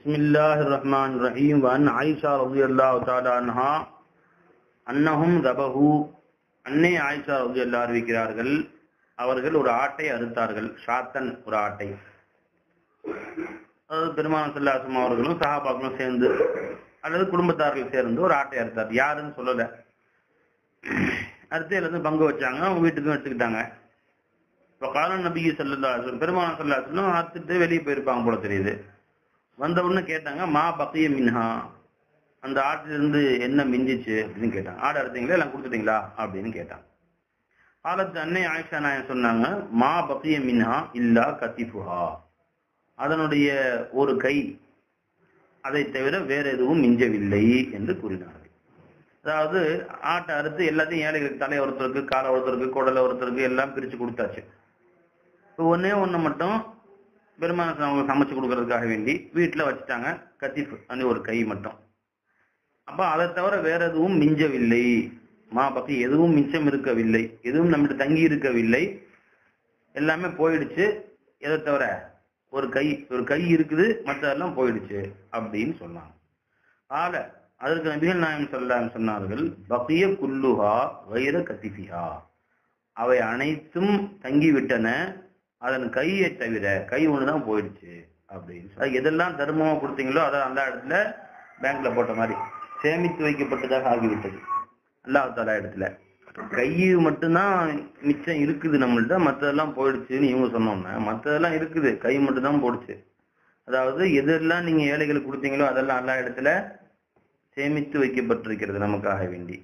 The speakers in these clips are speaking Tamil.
بسم الله الرحمن الرحيم وعن عائشة رضي الله تعالى عنها أنهم ذبحوا அன்னை ஆயிஷா ரضي الله அறிவிக்கிறார்கள் அவர்கள் ஒரு ஆட்டை அறுத்தார்கள் ஷாத்தன் ஒரு ஆட்டை அதாவது பெருமான செல்லாசம் அவர்களும் சஹாபாக்களும் சேர்ந்து அல்லது குடும்பத்தார்கள் சேர்ந்து ஒரு ஆட்டை அறுத்தார் யாருன்னு சொல்லல அறுத்தையில இருந்து பங்கு வச்சாங்க அவங்க வீட்டுக்கும் எடுத்துக்கிட்டாங்க இப்போ காலன் நபி சல்லா பெருமான செல்லாசலும் அறுத்துட்டு வெளியே போயிருப்பாங்க போல தெரியுது வந்த உடனே கேட்டாங்க மா பக்கிய மின்ஹா அந்த ஆட்டிலிருந்து என்ன மிஞ்சிச்சு அப்படின்னு கேட்டாங்க ஆடு அறுத்தீங்களா எல்லாம் கொடுத்துட்டீங்களா அப்படின்னு கேட்டாங்க காலத்து அன்னை ஆயிஷா நாயன் சொன்னாங்க மா பக்கிய மின்ஹா இல்லா கத்திஃபுஹா அதனுடைய ஒரு கை அதை தவிர வேற எதுவும் மிஞ்சவில்லை என்று கூறினார்கள் அதாவது ஆட்டை அறுத்து எல்லாத்தையும் ஏழைகளுக்கு தலை ஒருத்தருக்கு காலை ஒருத்தருக்கு குடலை ஒருத்தருக்கு எல்லாம் பிரிச்சு கொடுத்தாச்சு இப்போ ஒன்னே ஒண்ணு மட்டும் பெருமான அவங்க சமைச்சு கொடுக்கறதுக்காக வேண்டி வீட்டுல வச்சுட்டாங்க கத்திஃப் அந்த ஒரு கை மட்டும் அப்ப அதை தவிர வேற எதுவும் மிஞ்சவில்லை மா பக்கி எதுவும் மிச்சம் இருக்கவில்லை எதுவும் நம்மகிட்ட தங்கி இருக்கவில்லை எல்லாமே போயிடுச்சு எதை தவிர ஒரு கை ஒரு கை இருக்குது மற்றதெல்லாம் போயிடுச்சு அப்படின்னு சொன்னாங்க ஆல அதற்கு நபிகள் நாயம் சொல்லாம சொன்னார்கள் பக்கிய குல்லுஹா வைர கத்திஃபிஹா அவை அனைத்தும் தங்கிவிட்டன அதன் கையை தவிர கை ஒண்ணுதான் போயிடுச்சு அப்படின்னு சொல்லி எதெல்லாம் தர்மமா கொடுத்தீங்களோ அதை அந்த இடத்துல பேங்க்ல போட்ட மாதிரி சேமித்து வைக்கப்பட்டதாக ஆகிவிட்டது அல்லாஹ் தாலா இடத்துல கை மட்டும்தான் மிச்சம் இருக்குது நம்மள்ட்ட மற்றதெல்லாம் போயிடுச்சுன்னு இவங்க சொன்னோம்னா மற்றதெல்லாம் இருக்குது கை மட்டும் தான் போடுச்சு அதாவது எதெல்லாம் நீங்க ஏழைகளுக்கு கொடுத்தீங்களோ அதெல்லாம் எல்லா இடத்துல சேமித்து வைக்கப்பட்டிருக்கிறது நமக்காக வேண்டி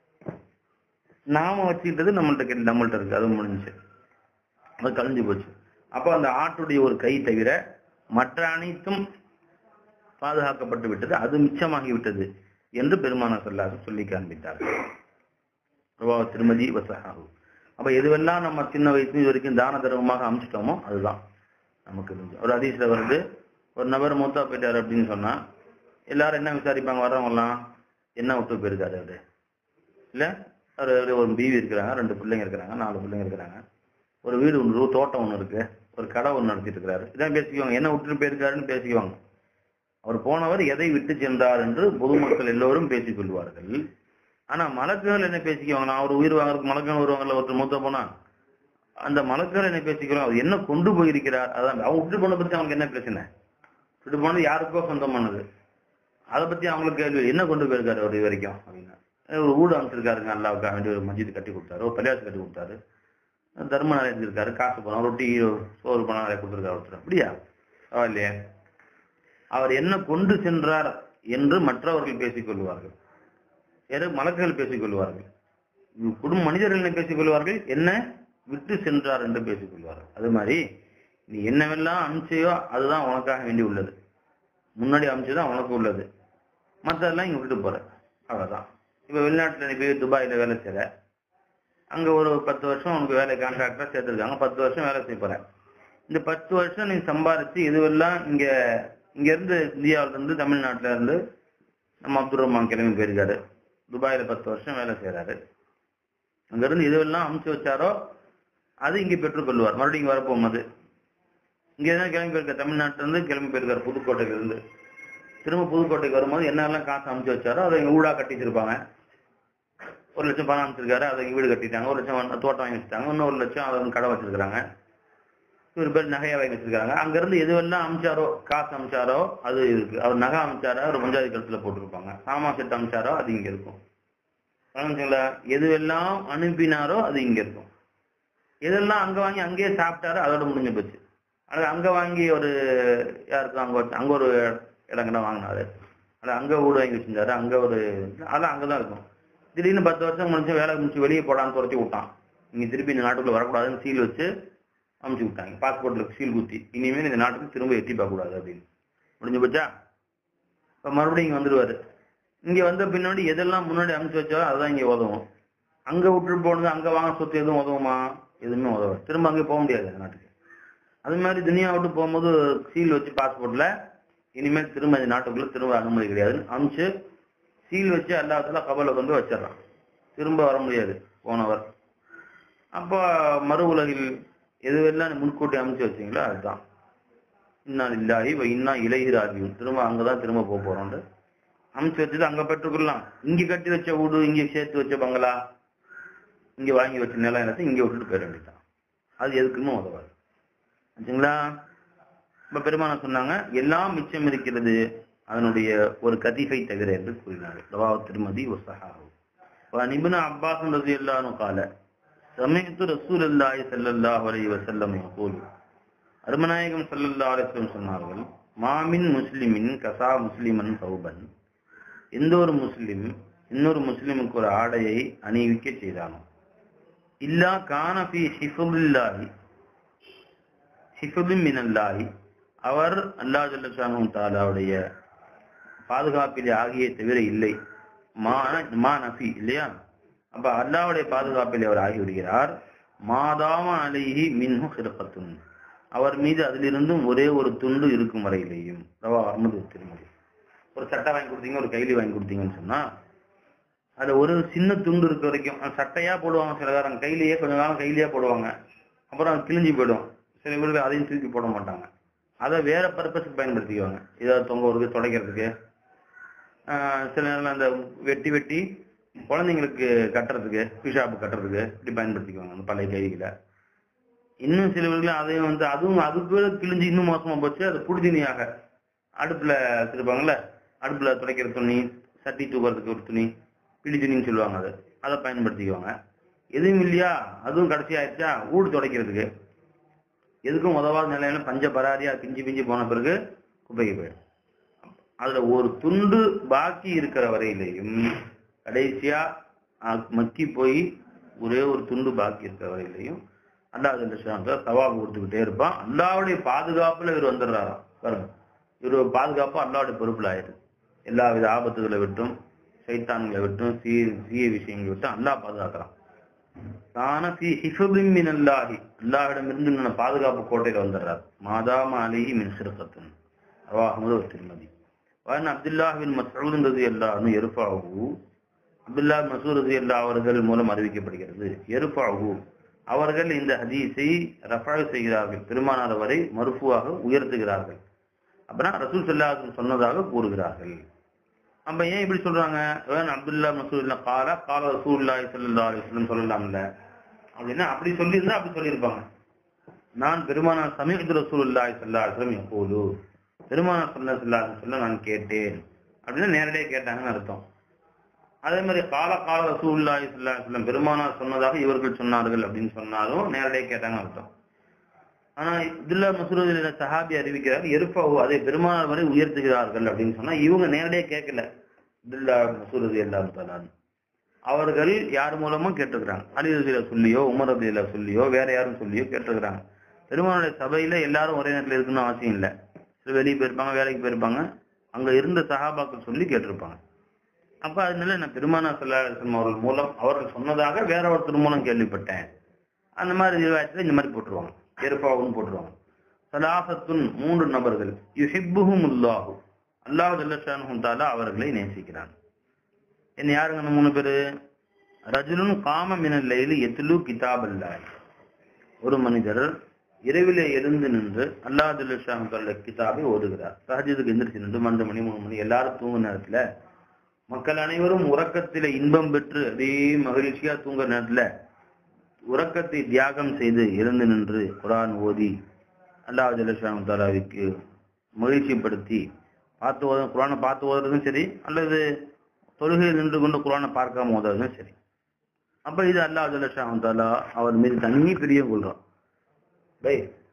நாம வச்சுக்கிட்டது நம்மள்ட்ட நம்மள்ட்ட இருக்கு அது முடிஞ்சு அது கழிஞ்சு போச்சு அப்போ அந்த ஆட்டுடைய ஒரு கை தவிர மற்ற அனைத்தும் பாதுகாக்கப்பட்டு விட்டது அது மிச்சமாகி விட்டது என்று பெருமான சொல்லாக சொல்லி காண்பித்தார்கள் ரூபாவ திருமதி வசஹாகு அப்ப எதுவெல்லாம் நம்ம சின்ன வயசு இது வரைக்கும் தான தர்மமாக அமைச்சிட்டோமோ அதுதான் நமக்கு இருந்துச்சு ஒரு அதிசல வருது ஒரு நபர் மூத்தா போயிட்டாரு அப்படின்னு சொன்னா எல்லாரும் என்ன விசாரிப்பாங்க வர்றவங்கலாம் என்ன விட்டு போயிருக்காரு அவரு இல்ல அவரு ஒரு பிவி இருக்கிறாங்க ரெண்டு பிள்ளைங்க இருக்கிறாங்க நாலு பிள்ளைங்க இருக்கிறாங்க ஒரு வீடு ஒன்று தோட்டம் ஒன்று இருக்கு ஒரு கடை ஒன்று நடத்திட்டு இருக்கிறாரு இதான் பேசிக்குவாங்க என்ன விட்டுட்டு போயிருக்காருன்னு பேசிக்குவாங்க அவர் போனவர் எதை விட்டு சென்றார் என்று பொதுமக்கள் எல்லோரும் பேசிக் கொள்வார்கள் ஆனா மலக்குகள் என்ன பேசிக்குவாங்க நான் அவர் உயிர் வாங்குறதுக்கு மலக்குகள் வருவாங்கல்ல ஒருத்தர் மூத்த போனா அந்த மலக்குகள் என்ன பேசிக்கிறோம் அவர் என்ன கொண்டு போயிருக்கிறார் அதான் அவங்க விட்டு போன பத்தி அவங்களுக்கு என்ன பிரச்சனை விட்டு போனது யாருக்கோ சொந்தமானது அதை பத்தி அவங்களுக்கு கேள்வி என்ன கொண்டு போயிருக்காரு அவர் இது வரைக்கும் அப்படின்னா ஒரு வீடு அமைச்சிருக்காருங்க அல்லாவுக்காக வேண்டி ஒரு மஸ்ஜித் கட்டி கொடுத்தாரு ஒரு பள்ளியாசு கட்டி கொடுத்தாரு தர்ம நிறைய இருந்திருக்காரு காசு பணம் ரொட்டி சோறு பணம் நிறைய கொடுத்துருக்காரு ஒருத்தர் அப்படியா இல்லையே அவர் என்ன கொண்டு சென்றார் என்று மற்றவர்கள் பேசிக் கொள்வார்கள் வேறு மலக்குகள் பேசிக் கொள்வார்கள் குடும்ப மனிதர்கள் என்ன பேசிக் கொள்வார்கள் என்ன விட்டு சென்றார் என்று பேசிக் கொள்வார்கள் அது மாதிரி நீ என்னவெல்லாம் அனுப்பிச்சையோ அதுதான் உனக்காக வேண்டி உள்ளது முன்னாடி அமைச்சதுதான் உனக்கு உள்ளது மற்றதெல்லாம் இங்க விட்டு போற அவ்வளவுதான் இப்ப வெளிநாட்டுல நீ போய் துபாயில வேலை செய்யற அங்க ஒரு பத்து வருஷம் உனக்கு வேலை கான்ட்ராக்டா சேர்த்திருக்காங்க பத்து வருஷம் வேலை செய்ய போற இந்த பத்து வருஷம் நீ சம்பாதிச்சு இதுவெல்லாம் இங்க இங்க இருந்து இந்தியாவில இருந்து தமிழ்நாட்டுல இருந்து நம்ம அப்துல் ரஹ்மான் கிளம்பி போயிருக்காரு துபாயில பத்து வருஷம் வேலை செய்யறாரு அங்க இருந்து இதுவெல்லாம் அமுச்சு வச்சாரோ அது இங்க பெற்றுக்கொள்வார் மறுபடியும் இங்க வரப்போகும்போது இங்க தான் கிளம்பி போயிருக்க தமிழ்நாட்டுல இருந்து கிளம்பி போயிருக்காரு புதுக்கோட்டையில இருந்து திரும்ப புதுக்கோட்டைக்கு வரும்போது என்னெல்லாம் காசு அமுச்சு வச்சாரோ அதை இங்க ஊடா கட்டி வச்சிருப்பாங்க ஒரு லட்சம் பணம் அமைச்சிருக்காரு அதை வீடு கட்டிட்டாங்க ஒரு லட்சம் தோட்டம் வாங்கி வச்சுட்டாங்க இன்னும் ஒரு லட்சம் அதை கடை வச்சிருக்காங்க இவர் பேர் நகையா வாங்கி வச்சிருக்காங்க அங்க இருந்து எதுவெல்லாம் அமிச்சாரோ காசு அமிச்சாரோ அது இருக்கு அவர் நகை அமிச்சாரோ ஒரு பஞ்சாயத்து கழுத்துல போட்டிருப்பாங்க சாமா செட் அமிச்சாரோ அது இங்க இருக்கும் வணக்கங்களா எதுவெல்லாம் அனுப்பினாரோ அது இங்க இருக்கும் எதெல்லாம் அங்க வாங்கி அங்கேயே சாப்பிட்டாரோ அதோட முடிஞ்சு போச்சு அது அங்க வாங்கி ஒரு யாருக்கும் அங்க அங்க ஒரு இடங்கடம் வாங்கினாரு அது அங்க வீடு வாங்கி வச்சிருந்தாரு அங்க ஒரு அதெல்லாம் அங்கதான் இருக்கும் திடீர்னு பத்து வருஷம் முடிச்சு வேலை முடிச்சு வெளியே போடான்னு துரத்தி விட்டான் நீங்க திருப்பி இந்த நாட்டுக்குள்ள வரக்கூடாதுன்னு சீல் வச்சு அமுச்சு விட்டாங்க பாஸ்போர்ட்ல சீல் குத்தி இனிமேல் இந்த நாட்டுக்கு திரும்ப எட்டி பார்க்க கூடாது அப்படின்னு முடிஞ்சு போச்சா இப்ப மறுபடியும் இங்க வந்துருவாரு இங்க வந்த பின்னாடி எதெல்லாம் முன்னாடி அமுச்சு வச்சாரோ அதுதான் இங்க உதவும் அங்க விட்டுட்டு போனது அங்க வாங்க சொத்து எதுவும் உதவுமா எதுவுமே உதவும் திரும்ப அங்கே போக முடியாது அந்த நாட்டுக்கு அது மாதிரி துனியா விட்டு போகும்போது சீல் வச்சு பாஸ்போர்ட்ல இனிமேல் திரும்ப இந்த நாட்டுக்குள்ள திரும்ப அனுமதி கிடையாது அமுச்சு சீல் வச்சு அல்லாத்துல கபலை கொண்டு வச்சிடறான் திரும்ப வர முடியாது போனவர் அப்போ மறு உலகில் எதுவெல்லாம் முன்கூட்டி அமைச்சு வச்சீங்களோ அதுதான் இன்னா இல்லாஹி வ இன்னா இலைஹி ராஜியும் திரும்ப அங்கதான் திரும்ப போக போறோம்னு அமுச்சு வச்சது அங்க பெற்றுக்கொள்ளலாம் இங்க கட்டி வச்ச வீடு இங்க சேர்த்து வச்ச பங்களா இங்க வாங்கி வச்ச நிலம் எல்லாத்தையும் இங்க விட்டுட்டு போயிட வேண்டியதான் அது எதுக்குமே உதவாது ஆச்சுங்களா இப்ப பெருமான சொன்னாங்க எல்லாம் மிச்சம் இருக்கிறது அதனுடைய ஒரு கதிஃபை தவிர என்று கூறினார்கள் ரவாவ் திருமதி ஒசஹாவு நிபுண அப்பாஸ் ரதி எல்லாரும் கால சமயத்து ரசூல் அல்லாஹி ஸல்லல்லாஹு அலைஹி வஸல்லம் யகூல் அருமநாயகம் ஸல்லல்லாஹு அலைஹி வஸல்லம் சொன்னார்கள் மாமின் முஸ்லிமின் கசா முஸ்லிமன் சௌபன் எந்த ஒரு முஸ்லிம் இன்னொரு முஸ்லிமுக்கு ஒரு ஆடையை அணிவிக்க செய்தானோ இல்லா கானபி ஹிஃபுல்லாஹி ஹிஃபுலின் மினல்லாஹி அவர் அல்லா ஜல்லஷானு தாலாவுடைய பாதுகாப்பிலே ஆகிய தவிர இல்லை மா மா நஃபி இல்லையா அப்ப அல்லாவுடைய பாதுகாப்பிலே அவர் ஆகிவிடுகிறார் மாதாம அலிஹி மின்ஹு ஹிரப்பத்துன் அவர் மீது அதிலிருந்தும் ஒரே ஒரு துண்டு இருக்கும் வரையிலேயும் ரவா அஹமது திருமதி ஒரு சட்டை வாங்கி கொடுத்தீங்க ஒரு கைலி வாங்கி கொடுத்தீங்கன்னு சொன்னா அதுல ஒரு சின்ன துண்டு இருக்க வரைக்கும் அது சட்டையா போடுவாங்க சில காரம் கையிலேயே கொஞ்ச காலம் கையிலேயே போடுவாங்க அப்புறம் அது கிழிஞ்சு போயிடும் சில பேருக்கு அதையும் தூக்கி போட மாட்டாங்க அதை வேற பர்பஸுக்கு பயன்படுத்திக்குவாங்க ஏதாவது தொங்க விடுறது துடைக்கிறதுக்கு ஆஹ் சில நேரம் அந்த வெட்டி வெட்டி குழந்தைங்களுக்கு கட்டுறதுக்கு பிஷாப்பு கட்டுறதுக்கு இப்படி பயன்படுத்திக்குவாங்க அந்த பழைய கைதிகளை இன்னும் சிலவர்கள் அதையும் வந்து அதுவும் அதுக்கு கூட கிழிஞ்சு இன்னும் மோசமா போச்சு அது புடிதினியாக அடுப்புல வச்சிருப்பாங்கல்ல அடுப்புல துடைக்கிற துணி சட்டி தூக்குறதுக்கு ஒரு துணி பிடி துணின்னு சொல்லுவாங்க அது அதை பயன்படுத்திக்குவாங்க எதுவும் இல்லையா அதுவும் கடைசி ஆயிடுச்சா ஊடு துடைக்கிறதுக்கு எதுக்கும் உதவாத நிலையில பஞ்ச பராரியா பிஞ்சு பிஞ்சு போன பிறகு குப்பைக்கு போயிடும் அதுல ஒரு துண்டு பாக்கி இருக்கிற வரையிலையும் கடைசியா அஹ், மக்கி போய் ஒரே ஒரு துண்டு பாக்கி இருக்கிற வரையிலையும் அல்லாஹ் சவாபு கொடுத்துக்கிட்டே இருப்பான் அல்லாவுடைய பாதுகாப்புல இவர் வந்துடுறாராம் பாருங்க இவர் பாதுகாப்பு அல்லாவுடைய பொறுப்புல ஆயிடுது எல்லா வித ஆபத்துகளை விட்டும் சைத்தான்களை விட்டும் சீ சீய விஷயங்களை விட்டும் அல்லாஹ் பாதுகாக்கிறான் தான ஃபி ஹிஃபபின் மின் அல்லாஹி அல்லாஹ்விடமிருந்து நல்ல பாதுகாப்பு கோட்டையில வந்துடுறார் மாதாம அலிஹி மின் சிறுக்கத்துன் ரவா அஹ்மது ஒரு திருமதி வான் அப்துல்லாஹின் மசூத் ரதி அல்லாஹ்னு எருஃபாஹு அப்துல்லா மசூத் ரதி அல்லா அவர்கள் மூலம் அறிவிக்கப்படுகிறது எருஃபாஹு அவர்கள் இந்த ஹதீஸை ரஃபாய் செய்கிறார்கள் பெருமானார் வரை மருஃபுவாக உயர்த்துகிறார்கள் அப்புறம் ரசூல் சல்லாஹ் சொன்னதாக கூறுகிறார்கள் நம்ம ஏன் இப்படி சொல்றாங்க வேன் அப்துல்லா மசூத் கால கால ரசூல்லாய் சல்லா அலிஸ்லம் சொல்லலாம்ல அப்படின்னா அப்படி சொல்லியிருந்தா அப்படி சொல்லியிருப்பாங்க நான் பெருமானார் சமீபத்து ரசூல்லாய் சல்லா அலிஸ்லம் எப்போது பெருமானார் சொல்ல சல்லா சொல்ல நான் கேட்டேன் அப்படின்னு நேரடியாக கேட்டாங்கன்னு அர்த்தம் அதே மாதிரி கால கால ரசூல்லாய் சல்லா அலிஸ்லம் பெருமானார் சொன்னதாக இவர்கள் சொன்னார்கள் அப்படின்னு சொன்னாலும் நேரடியாக கேட்டாங்கன்னு அர்த்தம் ஆனா இதுல்லா மசூரதுல சஹாபி அறிவிக்கிறார் எருஃபாவு அதை பெருமானார் வரை உயர்த்துகிறார்கள் அப்படின்னு சொன்னா இவங்க நேரடியாக கேட்கல இதுல்லா மசூரது எல்லாம் தலான் அவர்கள் யார் மூலமும் கேட்டிருக்கிறாங்க அலி ரசீல சொல்லியோ உமர் ரதியில சொல்லியோ வேற யாரும் சொல்லியோ கேட்டிருக்கிறாங்க பெருமானுடைய சபையில எல்லாரும் ஒரே நேரத்தில் இருக்கணும்னு அவசியம் இல்லை சில வெளியே போயிருப்பாங்க வேலைக்கு போயிருப்பாங்க அங்க இருந்த சஹாபாக்கள் சொல்லி கேட்டிருப்பாங்க அப்ப அதனால நான் பெருமானா சல்லாஹம் அவர்கள் மூலம் அவர்கள் சொன்னதாக வேற ஒருத்தர் மூலம் கேள்விப்பட்டேன் அந்த மாதிரி ரிவாயத்துல இந்த மாதிரி போட்டுருவாங்க எருப்பாவும் போட்டுருவாங்க சலாசத்துன் மூன்று நபர்கள் யுஹிப்புஹும் உல்லாஹு அல்லாஹ் ஜல்லஷானுஹு தாலா அவர்களை நேசிக்கிறான் என்ன யாருங்க அந்த மூணு பேரு ரஜுலுன் காம மினல் லைலி எத்துலு கிதாப் அல்லாஹ் ஒரு மனிதர் இரவிலே எழுந்து நின்று அல்லாஹ் ஜல்லஷானு தாலா கிதாபை ஓதுகிறார் சஹஜத்துக்கு எந்திரிச்சு நின்று பன்னெண்டு மணி மூணு மணி எல்லாரும் தூங்குற நேரத்துல மக்கள் அனைவரும் உறக்கத்தில இன்பம் பெற்று அதே மகிழ்ச்சியா தூங்குற நேரத்துல உறக்கத்தை தியாகம் செய்து எழுந்து நின்று குரான் ஓதி அல்லாஹ் ஜல்லஷானு தாலாவிற்கு மகிழ்ச்சிப்படுத்தி பார்த்து ஓத குரானை பார்த்து ஓதுறதும் சரி அல்லது தொழுகையில் நின்று கொண்டு குரானை பார்க்காம ஓதுறதும் சரி அப்ப இது அல்லாஹ் ஜல்லஷானு தாலா அவர் மீது தனி பிரியம் கொள்றோம் பை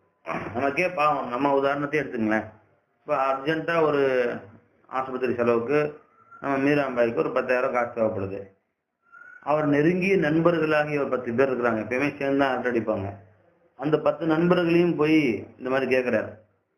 நமக்கே பாவம் நம்ம உதாரணத்தை எடுத்துங்களேன் இப்போ அர்ஜென்ட்டா ஒரு ஆஸ்பத்திரி செலவுக்கு நம்ம மீராம்பாய்க்கு ஒரு பத்தாயிரம் காசு தேவைப்படுது அவர் நெருங்கிய நண்பர்களாகிய ஒரு பத்து பேர் இருக்கிறாங்க எப்பயுமே சேர்ந்து தான் அரட்டை அடிப்பாங்க அந்த பத்து நண்பர்களையும் போய் இந்த மாதிரி கேட்கிறாரு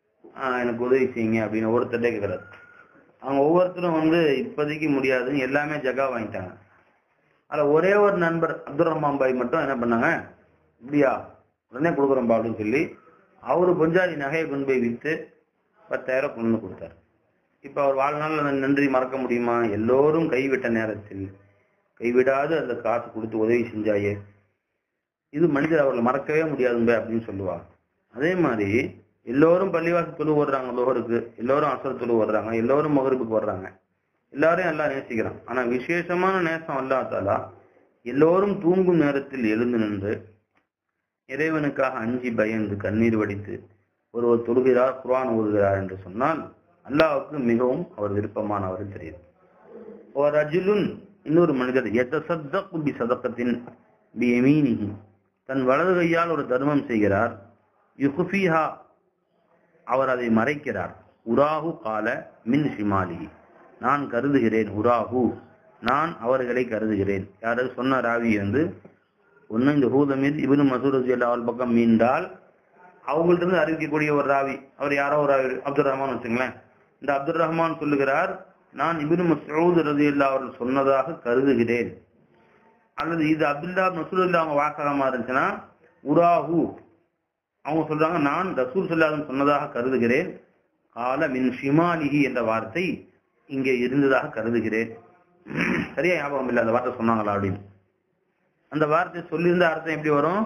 ஆஹ் எனக்கு உதவி செய்யுங்க அப்படின்னு ஒருத்தட்டே கேட்கிறாரு அவங்க ஒவ்வொருத்தரும் வந்து இப்போதைக்கு முடியாதுன்னு எல்லாமே ஜகா வாங்கிட்டாங்க அதுல ஒரே ஒரு நண்பர் அப்துல் ரஹ்மான் பாய் மட்டும் என்ன பண்ணாங்க இப்படியா உடனே கொடுக்குறோம்பா அப்படின்னு சொல்லி அவரு பொஞ்சாதி நகையை கொண்டு போய் வித்து பத்தாயிரம் கொண்டு வந்து கொடுத்தாரு இப்ப அவர் வாழ்நாள் அந்த நன்றி மறக்க முடியுமா எல்லோரும் கைவிட்ட நேரத்தில் கைவிடாது அந்த காசு கொடுத்து உதவி செஞ்சாயே இது மனிதர் அவர்களை மறக்கவே முடியாதுங்க அப்படின்னு சொல்லுவாங்க அதே மாதிரி எல்லோரும் பள்ளிவாசல் தொழு வர்றாங்க லோகருக்கு எல்லோரும் அசர் தொழு வர்றாங்க எல்லோரும் மகரிப்புக்கு வர்றாங்க எல்லாரையும் எல்லாம் நேசிக்கிறான் ஆனா விசேஷமான நேசம் அல்லாத்தாலா எல்லோரும் தூங்கும் நேரத்தில் எழுந்து நின்று இறைவனுக்காக அஞ்சி பயந்து கண்ணீர் வடித்து ஒருவர் தொழுகிறார் குர்ஆன் ஓதுகிறார் என்று சொன்னால் அல்லாஹ்வுக்கு மிகவும் அவர் விருப்பமானவர் தெரியுது ஒரு அஜுலுன் இன்னொரு மனிதர் எத்தசத்தகு பி சதக்கத்தின் பி யமீனிஹி தன் வலது கையால் ஒரு தர்மம் செய்கிறார் யுகுஃபிஹா அவர் அதை மறைக்கிறார் உராஹு கால மின் ஷிமாலிஹி நான் கருதுகிறேன் உராஹு நான் அவர்களை கருதுகிறேன் யாராவது சொன்ன ராவி வந்து ஒண்ணு இந்த ஹூதமீது இவனு மசூரஜி அவள் பக்கம் மீண்டால் அவங்கள்ட்ட இருந்து அறிவிக்கக்கூடிய ஒரு ராவி அவர் யாரோ ஒரு ராவி அப்துல் ரஹ்மான் வச்சுங்களேன் இந்த அப்துல் ரஹ்மான் சொல்லுகிறார் நான் இபின் மசூத் ரதி அவர்கள் சொன்னதாக கருதுகிறேன் அல்லது இது அப்துல்லா மசூல் அவங்க வாசகமா இருந்துச்சுன்னா உராஹு அவங்க சொல்றாங்க நான் ரசூல் சொல்லாதம் சொன்னதாக கருதுகிறேன் கால மின் ஷிமாலிஹி என்ற வார்த்தை இங்கே இருந்ததாக கருதுகிறேன் சரியா ஞாபகம் இல்லை அந்த வார்த்தை சொன்னாங்களா அப்படின்னு அந்த வார்த்தை சொல்லியிருந்த அர்த்தம் எப்படி வரும்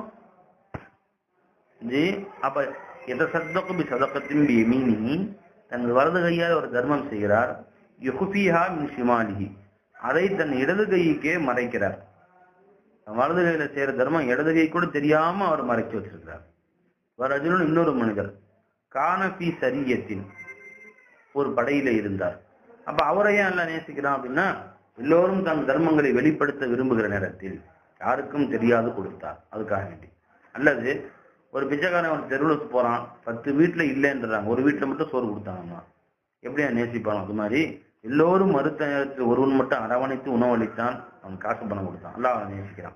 ஜி அப்ப எத சத்தக்கும் பி சதக்கத்தின் பி யமீனிஹி தனது வலது கையால் ஒரு தர்மம் செய்கிறார் யுகுஃபிஹா மின் ஷிமாலிஹி அதை தன் இடது கைக்கே மறைக்கிறார் தன் வலது கையில செய்யற தர்மம் இடது கை கூட தெரியாம அவர் மறைச்சு வச்சிருக்கிறார் வரஜுலன் இன்னொரு மனிதர் கானபி சரியத்தின் ஒரு படையில இருந்தார் அப்ப அவரை ஏன் எல்லாம் நேசிக்கிறான் அப்படின்னா எல்லோரும் தன் தர்மங்களை வெளிப்படுத்த விரும்புகிற நேரத்தில் யாருக்கும் தெரியாது கொடுத்தார் அதுக்காக வேண்டி அல்லது ஒரு பிச்சைக்காரன் ஒரு தெருவுக்கு போறான் பத்து வீட்டுல இல்லைன்றாங்க ஒரு வீட்டுல மட்டும் சோறு கொடுத்தாங்கம்மா எப்படியா நேசிப்பான் அது மாதிரி எல்லோரும் மறுத்த நேரத்தில் ஒருவன் மட்டும் அரவணைத்து உணவளித்தான் அவன் காசு பணம் கொடுத்தான் அல்ல அவனை நேசிக்கிறான்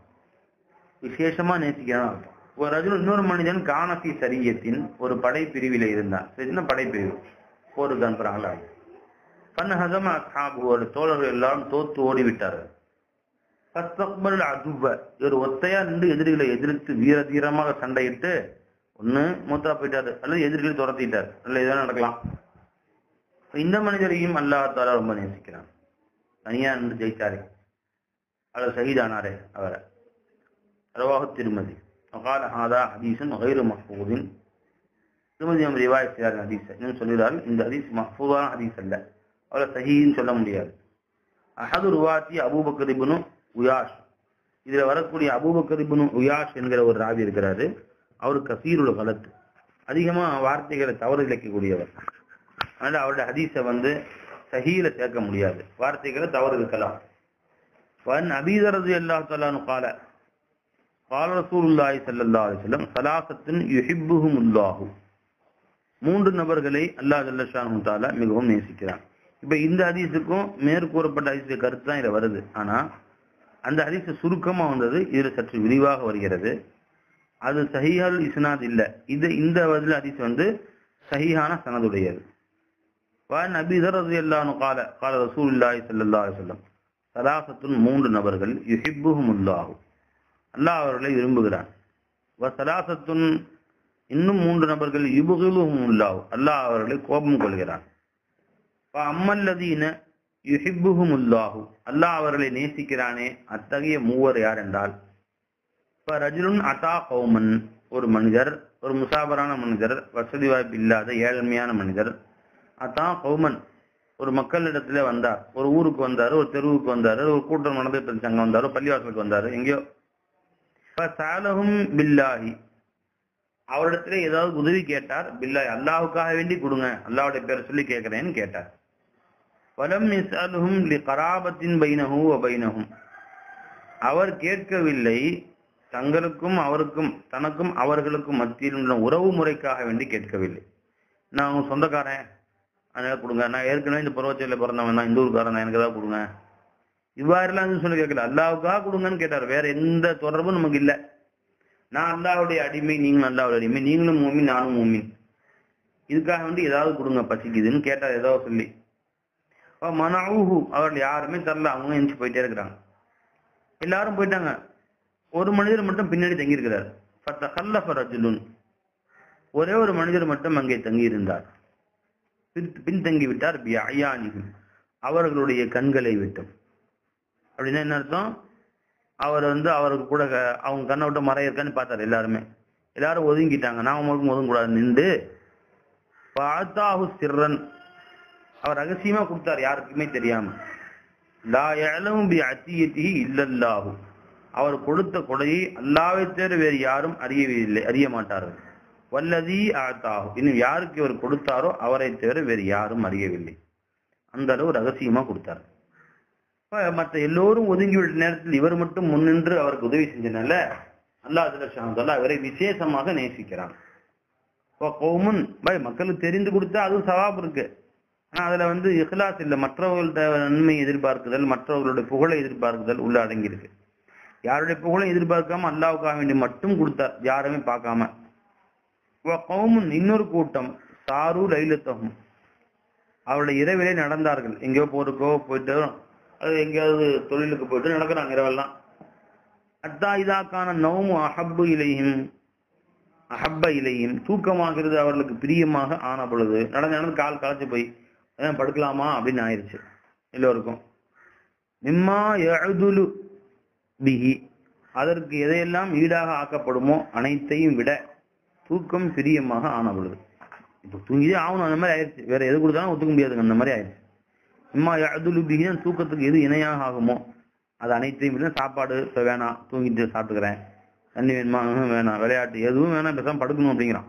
விசேஷமா நேசிக்கிறான் அர்த்தம் ஒரு ரஜுல் இன்னொரு மனிதன் கானசி சரியத்தின் ஒரு படை பிரிவில இருந்தான் சின்ன படைப்பிரிவு போருக்கு அனுப்புறாங்களா பன் ஹசம அஸ்ஹாபுவோட தோழர்கள் எல்லாரும் தோத்து ஓடிவிட்டார்கள் ஃபஸ்தக்பல் அதுவ இவர் ஒத்தையா நின்று எதிரிகளை எதிர்த்து வீர தீரமாக சண்டையிட்டு ஒண்ணு மூத்தா போயிட்டாரு அல்லது எதிரிகளை துரத்திட்டார் அல்ல இதான் நடக்கலாம் இப்ப இந்த மனிதரையும் அல்லாஹால ரொம்ப நேசிக்கிறான் தனியா நின்று ஜெயிச்சாரே அல்லது சகிதானாரே அவரை ரவாஹு திருமதி وقال هذا حديث غير محفوظ திருமதி நம்ம ரிவாய் செய்யார் ஹதீஸ் இன்னும் சொல்கிறார்கள் இந்த ஹதீஸ் மஹ்பூதான ஹதீஸ் அல்ல அவரை சஹீன்னு சொல்ல முடியாது அஹது ருவாத்தி அபூபக்கர் இப்னு உயாஷ் இதுல வரக்கூடிய அபூபக்கர் இப்னு உயாஷ் என்கிற ஒரு ராவி இருக்கிறாரு அவர் கசீருல கலத்து அதிகமா வார்த்தைகளை தவறு இழைக்கக்கூடியவர் அதனால அவருடைய ஹதீஸை வந்து சஹீல சேர்க்க முடியாது வார்த்தைகளை தவறு இருக்கலாம் வன் அபீதரது அல்லா தலானு கால قال رسول الله صلى الله عليه وسلم ثلاثه يحبهم الله மூன்று நபர்களை அல்லாஹ் ஜல்லஷானு தாலா மிகவும் நேசிக்கிறான் இப்ப இந்த ஹதீஸுக்கும் மேற்கூறப்பட்ட ஹதீஸுடைய கருத்து தான் இதுல வருது ஆனா அந்த ஹதீஸ் சுருக்கமா வந்தது இதுல சற்று விரிவாக வருகிறது அது சஹிஹல் இஸ்னாத் இல்ல இது இந்த பதில் ஹதீஸ் வந்து சஹிஹான சனதுடையது வான் அபி தர் ரலியல்லாஹு قال قال رسول الله صلى الله عليه وسلم சலாசத்துன் மூன்று நபர்கள் யுஹிப்புஹுமுல்லாஹு அல்லாஹ் அவர்களை விரும்புகிறான் வசலாசத்துன் இன்னும் மூன்று நபர்கள் யுபுகிலுஹுமுல்லாஹு அல்லாஹ் அவர்களை கோபம் கொள்கிறான் அம்மல்லதீன யுஹிப்புஹுமுல்லாஹு அல்லாஹ் அவர்களை நேசிக்கிறானே அத்தகைய மூவர் யார் என்றால் இப்ப ரஜுலுன் அத்தா கௌமன் ஒரு மனிதர் ஒரு முசாபரான மனிதர் வசதி வாய்ப்பு இல்லாத ஏழ்மையான மனிதர் அத்தா கௌமன் ஒரு மக்களிடத்துல வந்தார் ஒரு ஊருக்கு வந்தாரு ஒரு தெருவுக்கு வந்தாரு ஒரு கூட்டம் நடந்துட்டு இருந்துச்சு அங்க வந்தாரு பள்ளிவாசலுக்கு வந்தாரு எங்கேயோ சாலஹும் பில்லாஹி அவரிடத்துல ஏதாவது உதவி கேட்டார் பில்லாஹி அல்லாஹுக்காக வேண்டி கொடுங்க அல்லாவுடைய பேர் சொல்லி கேட்கிறேன்னு கேட்டார் வலம் நிசாலுஹும் லி கராபத்தின் பைனஹு பைனஹும் அவர் கேட்கவில்லை தங்களுக்கும் அவருக்கும் தனக்கும் அவர்களுக்கும் மத்தியில் உள்ள உறவு முறைக்காக வேண்டி கேட்கவில்லை நான் உங்க சொந்தக்காரன் அதனால கொடுங்க நான் ஏற்கனவே இந்த பருவத்தையில பிறந்தவன் தான் இந்த ஊருக்காரன் தான் எனக்கு ஏதாவது கொடுங்க இவ்வாறுலாம் சொல்லி கேட்கல அல்லாவுக்காக கொடுங்கன்னு கேட்டார் வேற எந்த தொடர்பும் நமக்கு இல்லை நான் அல்லாவுடைய அடிமை நீங்களும் அல்லாவுடைய அடிமை நீங்களும் மூமின் நானும் மூமின் இதுக்காக வேண்டி ஏதாவது கொடுங்க பசிக்குதுன்னு கேட்டார் ஏதாவது சொல்லி மனூஹு அவர்கள் யாருமே தரல அவங்க எந்திச்சு போயிட்டே இருக்கிறாங்க எல்லாரும் போயிட்டாங்க ஒரு மனிதர் மட்டும் பின்னாடி தங்கி இருக்கிறார் ரஜுலுன் ஒரே ஒரு மனிதர் மட்டும் அங்கே தங்கி இருந்தார் பின்தங்கி விட்டார் பியானிகும் அவர்களுடைய கண்களை விட்டும் அப்படின்னா என்ன அர்த்தம் அவர் வந்து அவருக்கு கூட அவங்க கண்ணை விட்டு மறைய இருக்கான்னு பார்த்தாரு எல்லாருமே எல்லாரும் ஒதுங்கிட்டாங்க நாம மட்டும் ஒதுங்க கூடாது நின்று பாத்தாஹு சிர்ரன் அவர் ரகசியமா கொடுத்தார் யாருக்குமே தெரியாம லா யஅலமு பி அத்தியத்திஹி இல்லல்லாஹு அவர் கொடுத்த கொடையை அல்லாஹ்வை தவிர வேறு யாரும் அறியவில்லை அறிய மாட்டார்கள் வல்லதி ஆத்தாஹு இன்னும் யாருக்கு இவர் கொடுத்தாரோ அவரை தவிர வேறு யாரும் அறியவில்லை அந்த அளவு ரகசியமா கொடுத்தார் இப்ப மற்ற எல்லோரும் ஒதுங்கிவிட்ட நேரத்தில் இவர் மட்டும் முன்னின்று அவருக்கு உதவி செஞ்சனால அல்லாஹ் ஜல்லஷான் அவரை விசேஷமாக நேசிக்கிறான் இப்போ கௌமுன் பாய் மக்களுக்கு தெரிந்து கொடுத்தா அதுவும் சவாப் இருக்கு ஆனா அதுல வந்து இஹ்லாஸ் இல்லை மற்றவர்கள்ட்ட நன்மை எதிர்பார்க்குதல் மற்றவர்களுடைய புகழை எதிர்பார்க்குதல் உள்ள அடங்கி இருக்கு யாருடைய புகழையும் எதிர்பார்க்காம அல்லாவுக்காக வேண்டி மட்டும் கொடுத்தார் யாருமே பார்க்காம கௌமுன் இன்னொரு கூட்டம் சாரு லைலத்தகும் அவருடைய இரவிலே நடந்தார்கள் எங்கேயோ போருக்கோ போயிட்டு அது எங்கேயாவது தொழிலுக்கு போயிட்டு நடக்கிறாங்க இரவெல்லாம் அத்தா இதாக்கான நவமு அஹப்பு இலையும் அஹப்ப இலையும் தூக்கமாகிறது அவர்களுக்கு பிரியமாக ஆன பொழுது நடந்து நடந்து கால் களைச்சு போய் "ஏன் படுக்கலாமா அப்படின்னு ஆயிடுச்சு எல்லோருக்கும் நிம்மா எழுதுலு பிஹி அதற்கு எதையெல்லாம் ஈடாக ஆக்கப்படுமோ அனைத்தையும் விட தூக்கம் பிரியமாக ஆன பொழுது இப்போ தூங்கிதே ஆகணும் அந்த மாதிரி ஆயிடுச்சு வேற எது கொடுத்தாலும் ஒத்துக்க முடியாதுங்க அந்த மாதிரி ஆயிடுச்சு இம்மா எழுதுலு பிஹின்னு தூக்கத்துக்கு எது இணையாக ஆகுமோ அது அனைத்தையும் விட சாப்பாடு இப்போ வேணாம் தூங்கிட்டு சாப்பிட்டுக்கிறேன் தண்ணி வேணுமா ம்ஹும் வேணாம் விளையாட்டு எதுவும் வேணாம் பேசாம படுக்கணும் அப்படிங்கிறான்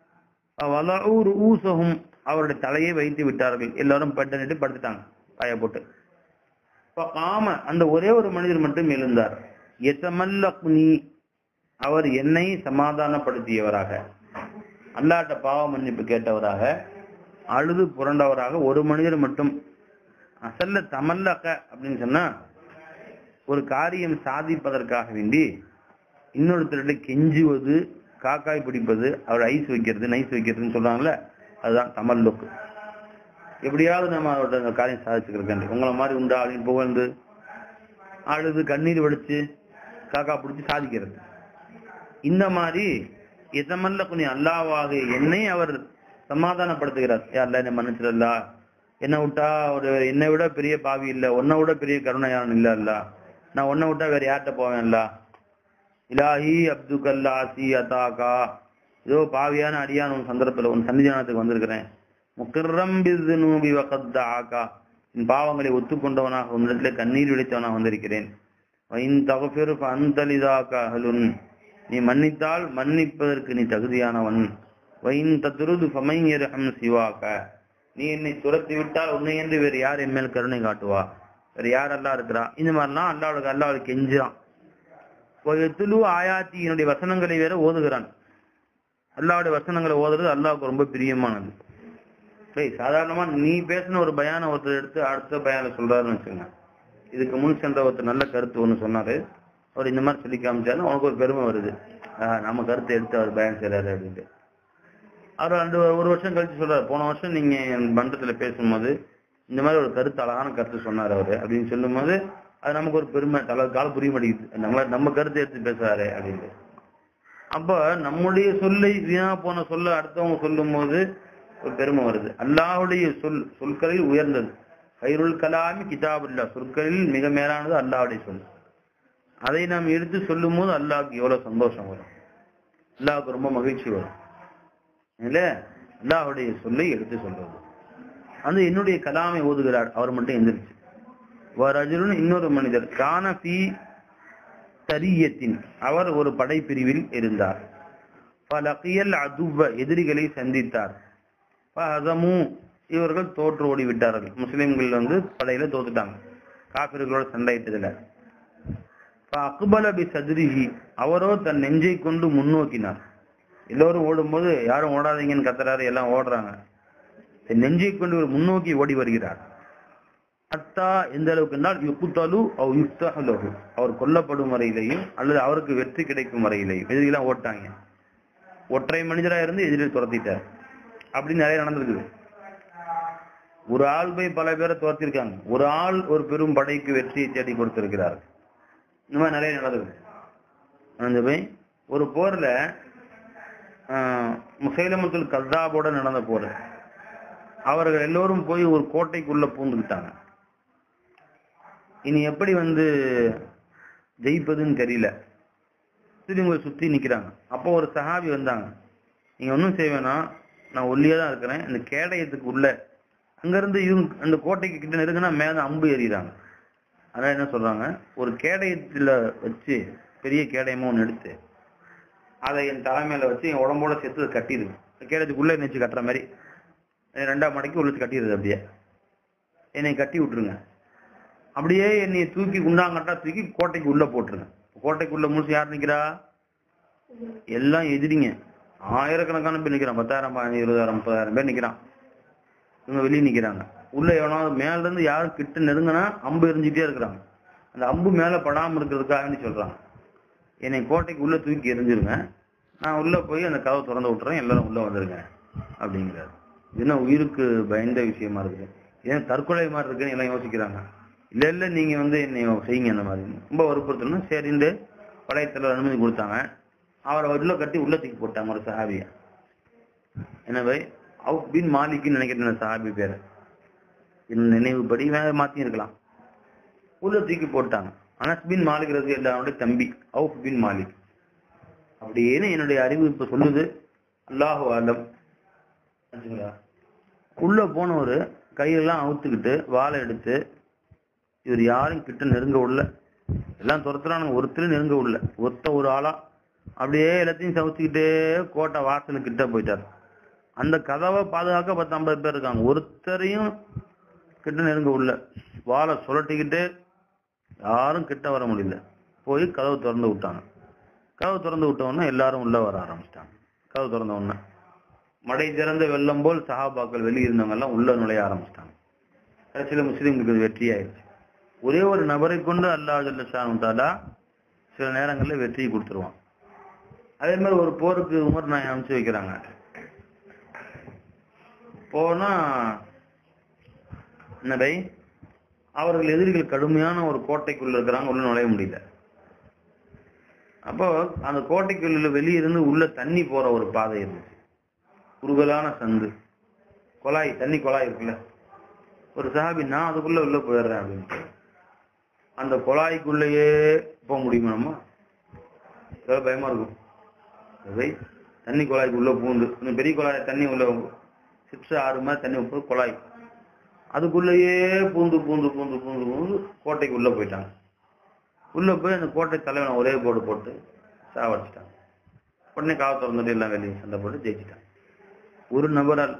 வலஊர் ஊசகும் அவருடைய தலையை வைத்து விட்டார்கள் எல்லாரும் பட்டனிட்டு படுத்துட்டாங்க பாய போட்டு இப்ப காம அந்த ஒரே ஒரு மனிதர் மட்டும் எழுந்தார் எத்தமல்லக்னி அவர் என்னை சமாதானப்படுத்தியவராக அல்லாட்ட பாவ மன்னிப்பு கேட்டவராக அழுது புரண்டவராக ஒரு மனிதர் மட்டும் அசல்ல தமல்லக்க அப்படின்னு சொன்னா ஒரு காரியம் சாதிப்பதற்காக வேண்டி இன்னொருத்தர்கிட்ட கெஞ்சுவது காக்காய் பிடிப்பது அவர் ஐஸ் வைக்கிறது நைஸ் வைக்கிறதுன்னு சொல்றாங்கல்ல அதுதான் தமல்லுக்கு எப்படியாவது நம்ம அவரோட அந்த காரியம் சாதிச்சுக்கிறக்காண்டி உங்களை மாதிரி உண்டா அப்படின்னு புகழ்ந்து அழுது கண்ணீர் வடிச்சு காக்கா பிடிச்சி சாதிக்கிறது இந்த மாதிரி எதமல்ல கொஞ்சம் அல்லாவாக என்னை அவர் சமாதானப்படுத்துகிறார் யாரில் என்ன மன்னிச்சிடலா என்னை விட்டா ஒரு என்னை விட பெரிய பாவி இல்ல உன்னை விட பெரிய கருணையான் இல்ல அல்ல நான் உன்னை விட்டா வேற யார்கிட்ட போவேன்ல இலாஹி அப்துகல்லா சி அத்தாக்கா ஏதோ பாவியான அடியான் உன் சந்தர்ப்பத்தில் உன் சன்னிதானத்துக்கு வந்திருக்கிறேன் முக்கர்ரம் பிஸ்னூபி வகத்தாக்கா என் பாவங்களை ஒத்துக்கொண்டவனாக உன்னிடத்திலே கண்ணீர் விழித்தவனாக வந்திருக்கிறேன் வைன் தகஃபிர் அந்தலிதாக்கா அஹலுன் நீ மன்னித்தால் மன்னிப்பதற்கு நீ தகுதியானவன் வைன் தத்ருது ஃபமையர்ஹம் சிவாக்க நீ என்னை துரத்தி விட்டால் உன்னை என்று வேறு யார் என் மேல் கருணை காட்டுவா வேறு யார் அல்லா இருக்கிறா இந்த மாதிரிலாம் அல்லாவுக்கு அல்லாவுக்கு கெஞ்சுறான் எத்துலு ஆயாத்தி என்னுடைய வசனங்களை வேற ஓதுகிறான் அல்லாவுடைய வசனங்களை ஓதுறது அல்லாவுக்கு ரொம்ப பிரியமானது சரி சாதாரணமா நீ பேசின ஒரு பயான ஒருத்தர் எடுத்து அடுத்த பயானை சொல்றாருன்னு வச்சுங்க இதுக்கு முன் சென்ற ஒருத்தர் நல்ல கருத்து ஒண்ணு சொன்னாரு அவர் இந்த மாதிரி சொல்லி காமிச்சாலும் உனக்கு ஒரு பெருமை வருது ஆஹ் நம்ம கருத்தை எடுத்து அவர் பயன் செய்யறாரு அப்படின்ட்டு அவர் ரெண்டு ஒரு வருஷம் கழிச்சு சொல்றாரு போன வருஷம் நீங்க என் மன்றத்துல பேசும்போது இந்த மாதிரி ஒரு கருத்து அழகான கருத்து சொன்னார் அவரு அப்படின்னு சொல்லும்போது அது நமக்கு ஒரு பெருமை தலை கால புரிய மாட்டேங்குது நம்ம நம்ம கருத்தை எடுத்து பேசுறாரு அப்படின்ட்டு அப்ப நம்முடைய சொல்லை வீணா போன சொல்ல அடுத்தவங்க சொல்லும் போது ஒரு பெருமை வருது அல்லாஹுடைய சொல் சொற்களில் உயர்ந்தது கைருள் கலாமி கிதாபுல்லா சொற்களில் மிக மேலானது அல்லாஹுடைய சொல் அதை நாம் எடுத்து சொல்லும் போது அல்லாஹ்க்கு எவ்வளவு சந்தோஷம் வரும் அல்லாஹ்க்கு ரொம்ப மகிழ்ச்சி வரும் இல்ல அல்லாஹுடைய சொல்லை எடுத்து சொல்றது அது என்னுடைய கலாமை ஓதுகிறார் அவர் மட்டும் எந்திரிச்சு வரஜுலுன் இன்னொரு மனிதர் கானபி சரியத்தின் அவர் ஒரு படைப்பிரிவில் இருந்தார் பலகியல் அதுவ எதிரிகளை சந்தித்தார் பஹதமு இவர்கள் தோற்று ஓடி விட்டார்கள் முஸ்லிம்கள் வந்து படையில தோத்துட்டாங்க காபிர்களோட சண்டையிட்டதுல அக்பல பி சதுரிஹி அவரோ தன் நெஞ்சை கொண்டு முன்னோக்கினார் எல்லோரும் ஓடும்போது யாரும் ஓடாதீங்கன்னு கத்துறாரு எல்லாம் ஓடுறாங்க தன் நெஞ்சை கொண்டு இவர் முன்னோக்கி ஓடி வருகிறார் அத்தா எந்த அளவுக்கு என்றால் யுக்குத்தலு அவ் யுக்தலு அவர் கொல்லப்படும் வரையிலையும் அல்லது அவருக்கு வெற்றி கிடைக்கும் வரையிலையும் எதிரிலாம் ஓட்டாங்க ஒற்றை மனிதரா இருந்து எதிரில் துரத்திட்டார் அப்படி நிறைய நடந்திருக்குது ஒரு ஆள் போய் பல பேரை துரத்திருக்காங்க ஒரு ஆள் ஒரு பெரும் படைக்கு வெற்றியை தேடி கொடுத்திருக்கிறார் இந்த மாதிரி நிறைய நடக்குது அந்த போய் ஒரு போர்ல முசைலமத்துல் கசாபோட நடந்த போர் அவர்கள் எல்லோரும் போய் ஒரு கோட்டைக்குள்ள பூந்துக்கிட்டாங்க இனி எப்படி வந்து ஜெயிப்பதுன்னு தெரியல திரும்ப சுத்தி நிக்கிறாங்க அப்போ ஒரு சஹாபி வந்தாங்க நீங்க ஒன்றும் செய்ய வேணாம் நான் ஒல்லியா தான் இருக்கிறேன் இந்த கேடயத்துக்கு உள்ள அங்கிருந்து இவங்க அந்த கோட்டைக்கு கிட்ட நெருங்கினா மேல அம்பு எறிகிறாங்க அதனால என்ன சொல்றாங்க ஒரு கேடயத்துல வச்சு பெரிய கேடயமா ஒன்று எடுத்து அதை என் தலைமையில வச்சு என் உடம்போட சேர்த்து அதை கட்டிடுது கேடயத்துக்குள்ள நினைச்சு கட்டுற மாதிரி ரெண்டாம் மடக்கி உள்ள கட்டிடுது அப்படியே என்னை கட்டி விட்டுருங்க அப்படியே என்னை தூக்கி குண்டாங்கட்டா தூக்கி கோட்டைக்கு உள்ள போட்டுருங்க கோட்டைக்குள்ள முழுசு யார் நிக்கிறா எல்லாம் எதிரிங்க ஆயிரக்கணக்கான பேர் நிக்கிறான் பத்தாயிரம் பதினஞ்சு இருபதாயிரம் முப்பதாயிரம் பேர் நிக்கிறான் இவங்க வெளியே நிக்கிறாங்க உள்ள எவனாவது மேல இருந்து யாரும் கிட்ட நெருங்கினா அம்பு எரிஞ்சுட்டே இருக்கிறாங்க அந்த அம்பு மேல படாம இருக்கிறதுக்காக சொல்றாங்க என்னை கோட்டைக்கு உள்ள தூக்கி எரிஞ்சிருங்க நான் உள்ள போய் அந்த கதவை திறந்து விட்டுறேன் எல்லாரும் உள்ள வந்துருங்க அப்படிங்கிறாரு இது என்ன உயிருக்கு பயந்த விஷயமா இருக்கு ஏன் தற்கொலை மாதிரி இருக்குன்னு எல்லாம் யோசிக்கிறாங்க இல்ல இல்ல நீங்க வந்து என்னை செய்யுங்க அந்த மாதிரி ரொம்ப வற்புறுத்தணும் சரின்னு பழையத்துல அனுமதி கொடுத்தாங்க அவரை உள்ள கட்டி உள்ள தூக்கி போட்டாங்க ஒரு சஹாபிய எனவே அவுப் பின் மாலிக்னு நினைக்கிறேன் அந்த சஹாபி பேரை என் நினைவுபடி வேற மாத்தி இருக்கலாம் உள்ள தூக்கி போட்டாங்க அனஸ் பின் மாலிக் ரசி எல்லாருடைய தம்பி அவுப் பின் மாலிக் அப்படின்னு என்னுடைய அறிவு இப்ப சொல்லுது அல்லாஹு ஆலம் ஆச்சுங்களா? உள்ள போனவர் கையெல்லாம் அவுத்துக்கிட்டு வாளை எடுத்து இவர் யாரும் கிட்ட நெருங்க விடல எல்லாம் துரத்துறானுங்க ஒருத்தரும் நெருங்க விடல ஒருத்த ஒரு ஆளா அப்படியே எல்லாத்தையும் சவுச்சுக்கிட்டே கோட்டை வாசலு கிட்ட போயிட்டார் அந்த கதவை பாதுகாக்க பத்து ஐம்பது பேர் இருக்காங்க ஒருத்தரையும் கிட்ட நெருங்க விடல வாளை சுழட்டிக்கிட்டு யாரும் கிட்ட வர முடியல போய் கதவு திறந்து விட்டாங்க கதவு திறந்து விட்ட உடனே எல்லாரும் உள்ள வர ஆரம்பிச்சிட்டாங்க கதவு திறந்த உடனே மடை திறந்த வெள்ளம் போல் சஹாபாக்கள் வெளியே இருந்தவங்க எல்லாம் உள்ள நுழைய ஆரம்பிச்சிட்டாங்க கடைசியில முஸ்லீம்களுக்கு இது வெற்றி ஆயிடுச்சு ஒரே ஒரு நபரை கொண்டு அல்லாஹ் ஜல்லஷானு தாலா சில நேரங்கள்ல வெற்றியை கொடுத்துருவான் அதே மாதிரி ஒரு போருக்கு உமர் நாய் அனுப்பிச்சு வைக்கிறாங்க போனா என்னடை அவர்கள் எதிரிகள் கடுமையான ஒரு கோட்டைக்குள்ள இருக்கிறாங்க உள்ள நுழைய முடியல அப்போ அந்த கோட்டைக்குள்ள வெளியே இருந்து உள்ள தண்ணி போற ஒரு பாதை இருந்துச்சு குறுகலான சந்து குழாய் தண்ணி குழாய் இருக்குல்ல ஒரு சஹாபி நான் அதுக்குள்ள உள்ள போயிடுறேன் அப்படின்னு அந்த குழாய்க்குள்ளேயே போக முடியுமா நம்ம எவ்வளவு பயமா இருக்கும் அதை தண்ணி குழாய்க்கு உள்ள பூந்து இன்னும் பெரிய குழாய் தண்ணி உள்ள சிப்ஸ் ஆறு மாதிரி தண்ணி உப்பு குழாய் அதுக்குள்ளேயே பூந்து பூந்து பூந்து பூந்து பூந்து கோட்டைக்கு உள்ள போயிட்டாங்க உள்ள போய் அந்த கோட்டை தலைவனை ஒரே போர்டு போட்டு சாவடிச்சிட்டாங்க உடனே காவ திறந்துட்டு எல்லாம் வெளியே சண்டை போட்டு ஜெயிச்சிட்டாங்க ஒரு நபரால்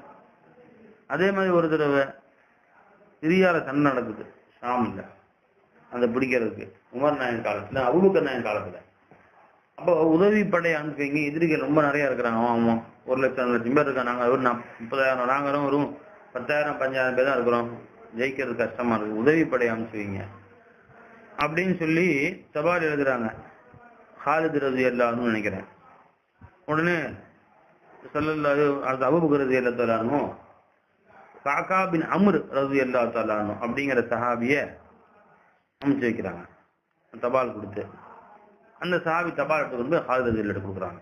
அதே மாதிரி ஒரு தடவை சிரியால சண்டை நடக்குது ஷாம்ல அந்த பிடிக்கிறதுக்கு உமர் நாயன் காலத்துல அபுபக்கர் நாயன் காலத்துல அப்போ உதவி படை அனுப்பிங்க எதிரிகள் ரொம்ப நிறைய இருக்கிறாங்க ஆமா ஆமா ஒரு லட்சம் ரெண்டு லட்சம் பேர் இருக்காங்க நாங்க ஒரு நாப்~ முப்பதாயிரம் நாங்களும் ஒரு பத்தாயிரம் பஞ்சாயிரம் பேர் தான் இருக்கிறோம் ஜெயிக்கிறது கஷ்டமா இருக்கு உதவி படை அனுப்பிச்சுவீங்க அப்படின்னு சொல்லி தபால் எழுதுறாங்க ஹாலித் ரதி எல்லாரும் நினைக்கிறேன் உடனே சொல்லல்லாது அது அபுபக்கர் ரதி எல்லா தலானும் காக்கா பின் அம்ர் ரதி எல்லா தலானும் அப்படிங்கிற சஹாபிய அனுப்பிச்சு வைக்கிறாங்க தபால் கொடுத்து அந்த சஹாபி தபால் எடுத்து கொண்டு போய் ஹாலித் ரதி எடுத்து கொடுக்குறாங்க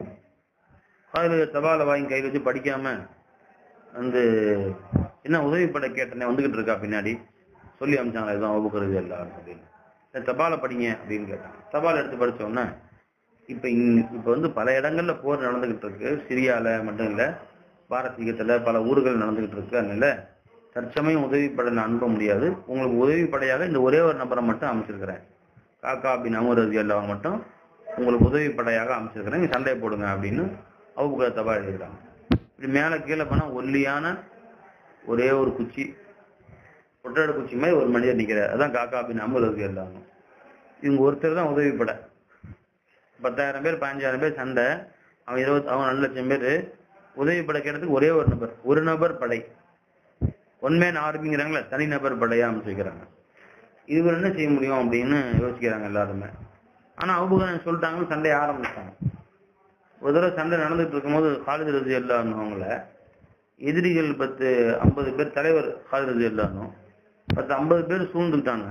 ஹாலித் தபாலை வாங்கி கையில் வச்சு படிக்காம வந்து என்ன உதவி படை கேட்டனே வந்துகிட்டு இருக்கா பின்னாடி சொல்லி அமிச்சாங்களா இதுதான் அபுபக்கர் எல்லாரும் அப்படின்னு இந்த தபாலை படிங்க அப்படின்னு கேட்டாங்க தபால் எடுத்து படிச்ச உடனே இப்ப இங்க- இப்ப வந்து பல இடங்கள்ல போர் நடந்துகிட்டு இருக்கு சிரியால மட்டும் இல்ல பாரசீகத்துல பல ஊர்கள் நடந்துகிட்டு இருக்கு அதனால தற்சமயம் உதவி படை நான் அனுப்ப முடியாது உங்களுக்கு உதவி படையாக இந்த ஒரே ஒரு நபரை மட்டும் அமைச்சிருக்கிறேன் காக்கா அப்படின்னு அமரதி எல்லாம் மட்டும் உங்களுக்கு உதவி படையாக அமைச்சிருக்கிறேன் நீங்க சண்டை போடுங்க அப்படின்னு அவங்க தபால் எழுதுறாங்க இப்படி மேல கீழே போனா ஒல்லியான ஒரே ஒரு குச்சி ஒட்டட குச்சி மாதிரி ஒரு மனிதர் நிக்கிறார் அதான் காக்கா அப்படின்னு அமரதி எல்லாம் இவங்க ஒருத்தர் தான் உதவி படை பத்தாயிரம் பேர் பதினஞ்சாயிரம் பேர் சண்டை அவன் இருபத்தி அவன் ரெண்டு லட்சம் பேர் உதவி படை கேட்டதுக்கு ஒரே ஒரு நபர் ஒரு நபர் படை ஒன் மேன் ஆர்மிங்கிறாங்களே தனி நபர் படையா அமைச்சு வைக்கிறாங்க இவர் என்ன செய்ய முடியும் அப்படின்னு யோசிக்கிறாங்க எல்லாருமே ஆனா அவுபகன் சொல்லிட்டாங்கன்னு சண்டையை ஆரம்பிச்சாங்க ஒரு தடவை சண்டை நடந்துட்டு இருக்கும்போது காலேஜ் ரசி எல்லாரும் அவங்கள எதிரிகள் பத்து ஐம்பது பேர் தலைவர் காலேஜ் ரசி எல்லாரும் பத்து ஐம்பது பேர் சூழ்ந்துக்கிட்டாங்க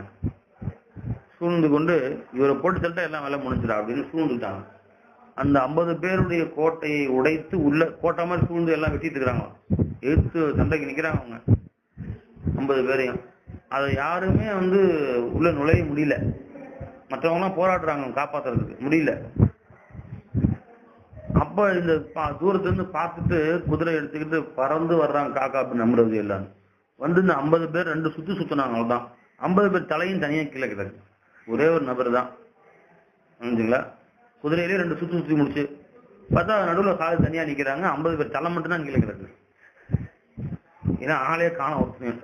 சூழ்ந்து கொண்டு இவரை போட்டு தள்ளிட்டா எல்லாம் வேலை முடிஞ்சிடா அப்படின்னு சூழ்ந்துட்டாங்க அந்த ஐம்பது பேருடைய கோட்டையை உடைத்து உள்ள கோட்டை மாதிரி சூழ்ந்து எல்லாம் வெட்டிட்டு இருக்கிறாங்க எடுத்து சண்டைக்கு நிக்கிறாங்க அவங்க ஐம்பது பேரையும் அதை யாருமே வந்து உள்ள நுழைய முடியல மற்றவங்க எல்லாம் போராடுறாங்க காப்பாத்துறதுக்கு முடியல அப்ப அப்ப இந்த பா- தூரத்துல இருந்து பார்த்துட்டு குதிரை எடுத்துக்கிட்டு பறந்து வர்றாங்க காக்கா அப்படின்னு நம்புறது எல்லாரும் வந்து இந்த ஐம்பது பேர் ரெண்டு சுத்து சுத்தினாங்க அவ்வளவுதான் ஐம்பது பேர் தலையும் தனியா கீழே கிடக்கு ஒரே ஒரு நபர் தான் புரிஞ்சுங்களா குதிரையிலே ரெண்டு சுத்து சுத்தி முடிச்சு பார்த்தா நடுவுல கால் தனியா நிக்கிறாங்க ஐம்பது பேர் தலை மட்டும் தான் கீழே கிடக்கு ஏன்னா ஆளே காண ஒருத்தனையும்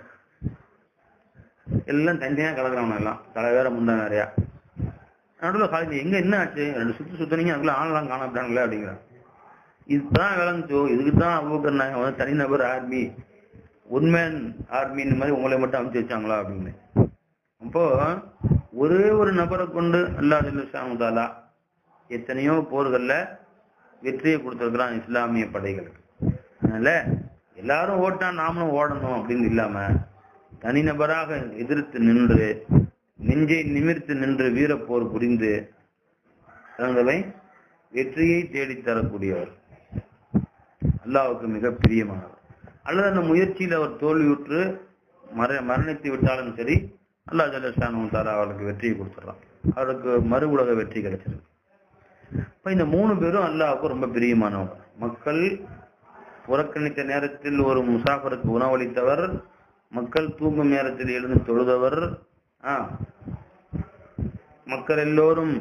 எல்லாம் தனித்தனியா கலக்குறவங்க எல்லாம் தலை வேற முண்டை நிறையா நடுவுல காலேஜ் எங்க என்ன ஆச்சு ரெண்டு சுத்து சுத்தினீங்க அதுக்குள்ள ஆளெல்லாம் காணப்பட்டாங்களே அப்படிங்கிறாங்க இதுதான் விளங்குச்சோ இதுக்கு தான் அபூபக்கர் நாயகம் வந்து தனிநபர் ஆர்மி உண்மேன் ஆர்மின்னு மாதிரி உங்களை மட்டும் அமைச்சு வச்சாங்களா அப்படின்னு அப்போ ஒரே ஒரு நபரை கொண்டு அல்லாஹ் ஜல்லுஷாமுதாலா எத்தனையோ போர்கள்ல வெற்றியை கொடுத்திருக்கிறான் இஸ்லாமிய படைகளுக்கு அதனால எல்லாரும் ஓட்டா நாமளும் ஓடணும் அப்படின்னு இல்லாம தனிநபராக எதிர்த்து நின்று நெஞ்சை நிமிர்த்து நின்று வீரப்போர் புரிந்து சிறந்தவை வெற்றியை தேடித் தரக்கூடியவர் அல்லாஹ்வுக்கு மிக பிரியமானவர் அல்லது அந்த முயற்சியில் அவர் தோல்வியுற்று மர மரணித்து விட்டாலும் சரி அல்லாஹ் ஜல்லஷானு தாரா அவருக்கு வெற்றியை கொடுத்துட்றான் அவருக்கு மறு உலக வெற்றி கிடைச்சிருக்கு இப்ப இந்த மூணு பேரும் அல்லாஹ்வுக்கு ரொம்ப பிரியமானவர் மக்கள் புறக்கணித்த நேரத்தில் ஒரு முசாஃபருக்கு உணவளித்தவர் மக்கள் தூங்கும் நேரத்தில் எழுந்து தொழுதவர் ஆ மக்கள் எல்லோரும்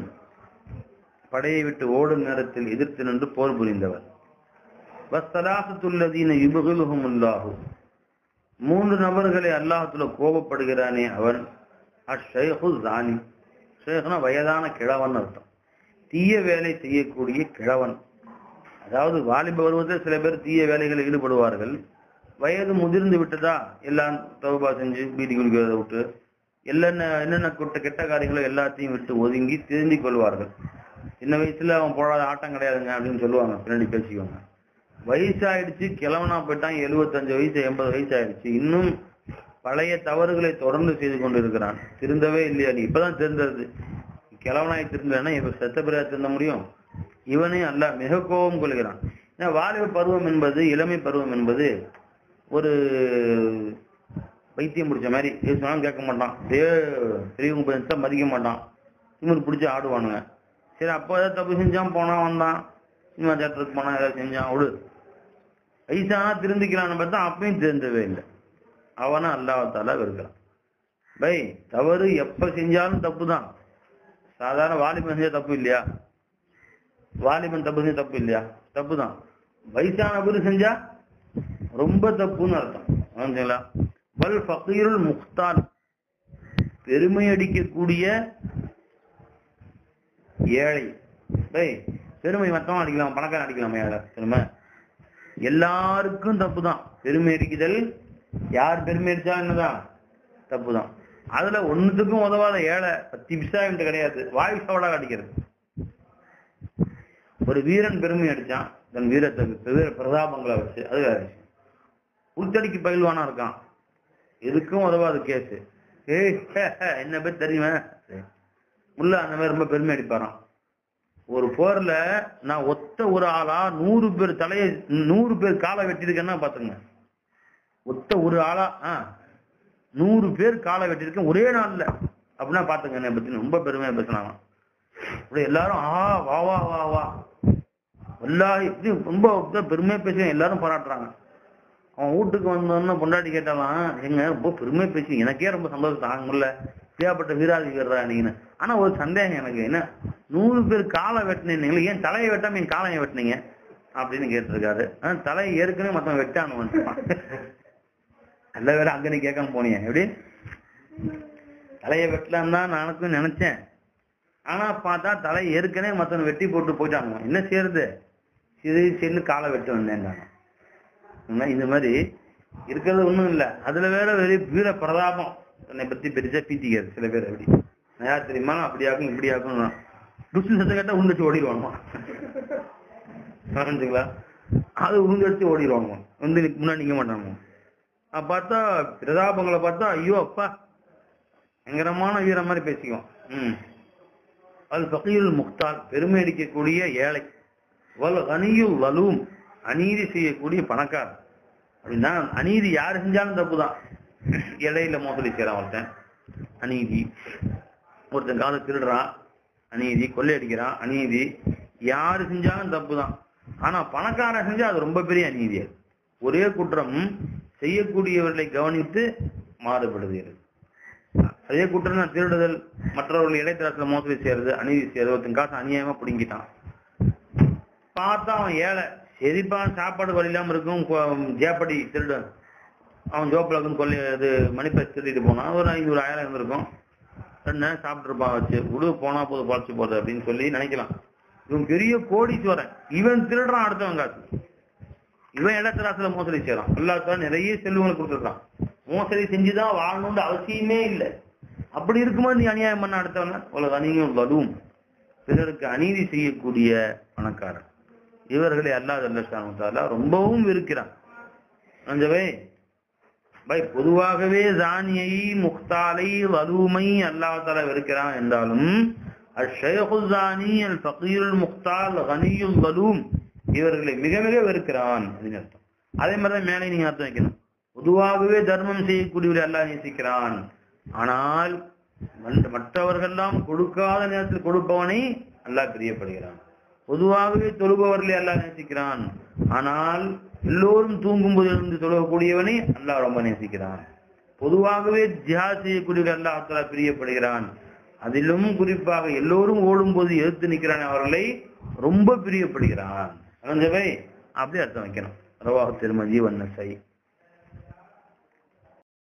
படையை விட்டு ஓடும் நேரத்தில் எதிர்த்து நின்று போர் புரிந்தவர் வஸ்தலாசத்துள்ளதீன யுபகுலுகும் அல்லாஹு மூன்று நபர்களை அல்லாஹத்துல கோபப்படுகிறானே அவன் அஷேஹு ராணி ஷேஹ்னா வயதான கிழவன் அர்த்தம் தீய வேலை செய்யக்கூடிய கிழவன் அதாவது வாலிப பருவத்தில் சில பேர் தீய வேலைகளில் ஈடுபடுவார்கள் வயது முதிர்ந்து விட்டதா எல்லாம் தௌபா செஞ்சு பீடி குடிக்கிறத விட்டு என்னென்ன என்னென்ன குட்ட கெட்ட காரியங்களோ எல்லாத்தையும் விட்டு ஒதுங்கி திருந்திக் கொள்வார்கள் சின்ன வயசுல அவன் போடாத ஆட்டம் கிடையாதுங்க அப்படின்னு சொல்லுவாங்க பின்னாடி பேசிக்குவாங்க வயசாயிடுச்சு கிழவனா போயிட்டான் எழுபத்தஞ்சு வயசு எண்பது வயசு ஆயிடுச்சு இன்னும் பழைய தவறுகளை தொடர்ந்து செய்து கொண்டிருக்கிறான் திருந்தவே இல்லையா நீ இப்பதான் திருந்தது கிழவனாய் திருந்தனா இப்ப செத்த பிறகு திருந்த முடியும் இவனே அல்ல மிக கோபம் கொள்கிறான் ஏன்னா வாலிப பருவம் என்பது இளமை பருவம் என்பது ஒரு பைத்தியம் பிடிச்ச மாதிரி எது சொன்னாலும் கேட்க மாட்டான் அப்படியே பெரியவங்க பேச மதிக்க மாட்டான் திமிரு பிடிச்சி ஆடுவானுங்க சரி அப்போ ஏதாவது தப்பு செஞ்சான் போனான் வந்தான் சினிமா தேட்டருக்கு போனான் ஏதாவது செஞ்சான் விடு வயசானா திருந்திக்கிறான்னு பார்த்தா அப்பயும் திருந்தவே இல்லை அவனை அல்லாஹால வெறுக்கிறான் பை தவறு எப்ப செஞ்சாலும் தப்பு தான் சாதாரண வாலிபன் செஞ்சா தப்பு இல்லையா வாலிபன் தப்பு செஞ்சா தப்பு இல்லையா தப்பு தான் வயசான பேர் செஞ்சா ரொம்ப தப்புன்னு அர்த்தம் புரிஞ்சுங்களா வல் ஃபகீருல் முக்தான் பெருமை அடிக்கக்கூடிய ஏழை டேய் பெருமை மத்தவன் அடிக்கலாம் பணக்காரன் அடிக்கலாமா ஏழை பெருமை எல்லாருக்கும் தப்பு தான் பெருமை அடிக்குதல் யார் பெருமை அடிச்சா என்னதான் தப்பு தான் அதுல ஒண்ணுத்துக்கும் உதவாத ஏழை பத்தி பிசா கிடையாது வாய் சவடா அடிக்கிறது ஒரு வீரன் பெருமை அடிச்சான் தன் வீரத்தை வீர பிரதாபங்களை வச்சு அது வேற விஷயம் புத்தடிக்கு பயில்வானா இருக்கான் எதுக்கும் உதவாது கேஸ் ஏய் என்ன பேர் தெரியுமா சரி. முல்ல அந்த மாதிரி ரொம்ப பெருமை அடிப்பாராம் ஒரு போர்ல நான் ஒத்த ஒரு ஆளா நூறு பேர் தலைய நூறு பேர் காலை வெட்டியிருக்கேன்னா பாத்துங்க ஒத்த ஒரு ஆளா ஆ நூறு பேர் காலை வெட்டியிருக்கேன் ஒரே நாள்ல அப்படின்னா பாத்துங்க என்னை பத்தி ரொம்ப பெருமையா பேசினாங்க அப்படியே எல்லாரும் ஆ வா வா வா வா எல்லாரும் இப்படி ரொம்ப அப்படியே பெருமையா பேசுவேன் எல்லாரும் பாராட்டுறாங்க அவன் வீட்டுக்கு வந்தோன்னு பொண்டாட்டி கேட்டாலாம் எங்க ரொம்ப பெருமையா பேசி எனக்கே ரொம்ப சந்தோஷம் தாங்க முடியல இப்படியாப்பட்ட வீராதி வீரரா நீங்கன்னு ஆனா ஒரு சந்தேகம் எனக்கு என்ன நூறு பேர் காலை வெட்டினீங்களே ஏன் தலையை வெட்டாம என் காலையை வெட்டினீங்க அப்படின்னு கேட்டிருக்காரு ஆனா தலையை ஏற்கனவே மத்தவன் வெட்டானு நல்ல வேற அங்க நீ கேட்காம போனீங்க எப்படி தலையை வெட்டலாம் தான் நானுக்கும் நினைச்சேன் ஆனா பார்த்தா தலை ஏற்கனவே மத்தவன் வெட்டி போட்டு போயிட்டாங்க என்ன செய்யறது இது சேர்ந்து காலை வெட்டு வந்தேன் நான் இந்த மாதிரி இருக்கிறது ஒண்ணும் இல்ல அதுல வேற வெறும் வீர பிரதாபம் தன்னை பத்தி பெருசா பீத்திக்காது சில பேர் அப்படி நான் யார் தெரியுமா அப்படி ஆகும் இப்படி ஆகும் டுசு சத்தம் கேட்டா உண்டுச்சு ஓடிடுவாங்க புரிஞ்சுங்களா அது உழுந்தடிச்சு ஓடிடுவாங்க வந்து நிக்க- முன்னாடி நிக்க மாட்டாங்க அப்ப பார்த்தா பிரதாபங்களை பார்த்தா ஐயோ அப்பா பயங்கரமான வீர மாதிரி பேசிக்குவோம் ம் அது ஃபகீருல் முக்தார் பெருமை அடிக்கக்கூடிய ஏழை வல் கனியுல் வலூம் அநீதி செய்யக்கூடிய பணக்காரர் அப்படின்னா அநீதி யாரு செஞ்சாலும் தப்புதான் இடையில மோசடி செய்யறான் ஒருத்தன் அநீதி ஒருத்தன் காலை திருடுறான் அநீதி கொள்ளையடிக்கிறான் அநீதி யாரு செஞ்சாலும் தப்புதான் ஆனா பணக்காரன் செஞ்சா அது ரொம்ப பெரிய அநீதி அது. ஒரே குற்றம் செய்யக்கூடியவர்களை கவனித்து மாறுபடுகிறது அதே குற்றம் தான் திருடுதல் மற்றவர்கள் இடைத்தரத்துல மோசடி செய்யறது அநீதி செய்யறது ஒருத்தன் காசு அநியாயமா பிடுங்கிட்டான் பார்த்தா அவன் ஏழை சரிப்பா சாப்பாடு வழி இல்லாம இருக்கும் கொ- ஜேப்படி திருடு அவன் ஜோப்பில் கொள்ளை இது மணிப்பை திருடிட்டு போனான் ஒரு ஐநூறு ஆயிரம் இருந்திருக்கும் ரெண்டு நேரம் சாப்பிட்டுருப்பான் வச்சு விடு போனா போது பழச்சு போகுது அப்படின்னு சொல்லி நினைக்கலாம் இவன் பெரிய கோடீஸ்வரன் இவன் திருடுறான் அடுத்தவன் காசு இவன் இடத்தராசுல மோசடி செய்யறான் எல்லாத்தாலும் நிறைய செல்வங்களை கொடுத்துருக்கான் மோசடி செஞ்சுதான் வாழணும்னு அவசியமே இல்லை அப்படி இருக்கும்போது நீ அநியாயம் பண்ண அடுத்தவன அவ்வளவு அநீகம் வலுவும் பிறருக்கு அநீதி செய்யக்கூடிய பணக்காரன் இவர்களை அல்லாத ரொம்பவும் வெறுக்கிறான் அஞ்சவே பை பொதுவாகவே ஜானியை முக்தாலை வலுமை அல்லாஹால வெறுக்கிறான் என்றாலும் அஷேகு ஜானி அல் ஃபகீருல் முக்தால் கனியுல் வலூம் இவர்களை மிக மிக வெறுக்கிறான் அப்படின்னு அர்த்தம் அதே மாதிரிதான் மேலே நீங்க அர்த்தம் வைக்கணும் பொதுவாகவே தர்மம் செய்யக்கூடியவரை அல்லாஹ் நேசிக்கிறான் ஆனால் மற்ற- மற்றவர்கள்லாம் கொடுக்காத நேரத்தில் கொடுப்பவனை அல்லாஹ் பிரியப்படுகிறான் பொதுவாகவே தொழுபவர்களை அல்லாஹ் நேசிக்கிறான் ஆனால் எல்லோரும் தூங்கும் போது இருந்து தொழக்கூடியவனை அல்லாஹ் ரொம்ப நேசிக்கிறான் பொதுவாகவே ஜிஹாத் செய்யக்கூடியவர்கள் அல்லாஹ் தஆலா பிரியப்படுகிறான் அதிலும் குறிப்பாக எல்லோரும் ஓடும் போது எதிர்த்து நிற்கிறான் அவர்களை ரொம்ப பிரியப்படுகிறான் அதான் அப்படி அர்த்தம் வைக்கணும் ரவாஹ் திருமதி வண்ணசை